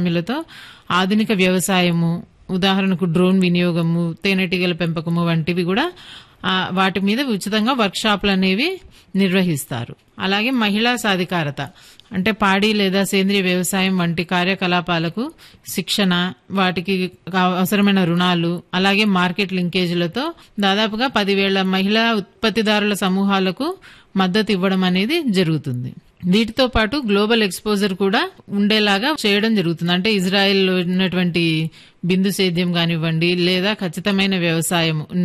భాగస్వాములతో ఆధునిక వ్యవసాయము ఉదాహరణకు డ్రోన్ వినియోగము తేనెటీగల పెంపకము వంటివి కూడా ఆ, వాటి మీద ఉచితంగా వర్క్ షాపులు అనేవి నిర్వహిస్తారు అలాగే మహిళా సాధికారత అంటే పాడి లేదా సేంద్రియ వ్యవసాయం వంటి కార్యకలాపాలకు శిక్షణ వాటికి కా- అవసరమైన రుణాలు అలాగే మార్కెట్ లింకేజీలతో దాదాపుగా పదివేల మహిళా ఉత్పత్తిదారుల సమూహాలకు మద్దతు ఇవ్వడం అనేది జరుగుతుంది వీటితో పాటు గ్లోబల్ ఎక్స్పోజర్ కూడా ఉండేలాగా చేయడం జరుగుతుంది అంటే ఇజ్రాయెల్లో ఉన్నటువంటి బిందు సేద్యం కానివ్వండి లేదా ఖచ్చితమైన వ్యవసాయం